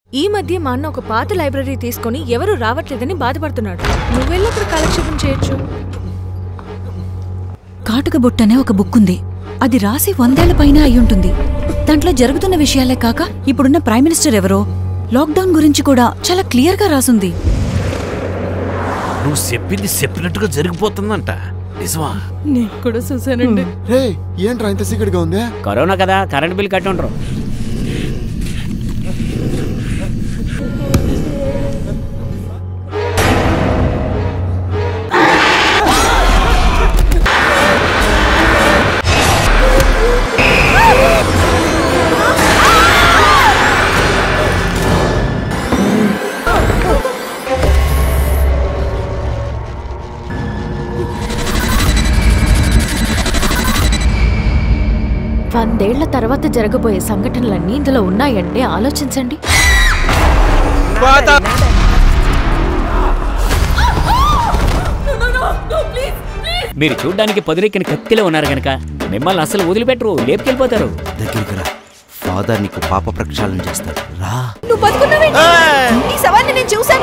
ఈ మధ్య మా అన్న ఒక పాత లైబ్రరీ తీసుకొని ఎవరు రావట్లేదని బాధపడుతున్నాడు నువ్వెళ్ళప్పుడు కాలక్షేపం చేయొచ్చు కాటుక బుట్ట అనే ఒక బుక్ ఉంది అది రాసి వందేళ్ల పైన అయ్యుంటుంది దాంట్లో జరుగుతున్న విషయాలే కాక ఇప్పుడున్న ప్రైమ్ మినిస్టర్ ఎవరో లాక్డౌన్ గురించి కూడా చాలా క్లియర్ గా రాసుంది నువ్వు చెప్పింది చెప్పినట్టుగా జరిగిపోతుందంట నిజమా నేను కూడా చూసానండి రే ఏంట్రా ఇంత సీక్రెట్గా ఉందే కరోనా కదా కరెంట్ బిల్ కట్టి ఉండరు వందేళ్ల తర్వాత జరగబోయే సంఘటనలన్నీ ఇందులో ఉన్నాయంటే ఆలోచించండి మీరు చూడ్డానికి పొదిరెక్కిన కత్తిలో ఉన్నారు గనక మిమ్మల్ని అసలు వదిలిపెట్టరు లేపుకెళ్ళిపోతారు దగ్గరికి రా ఫాదర్ నీకు పాప ప్రక్షాళన చేస్తాడు రా నువ్వు బతుకున్నావేంటి ఈ సవాన్ని నేను చూశాను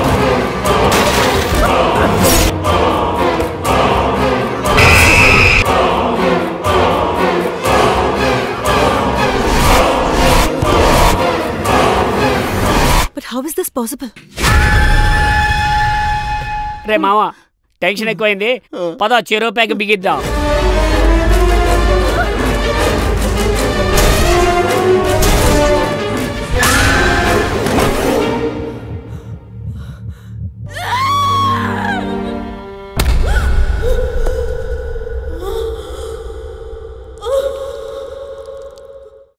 but how is this possible రే మావా టెన్షన్ ఎక్కువైంది పద చెరో ప్యాక్ బిగిద్దాం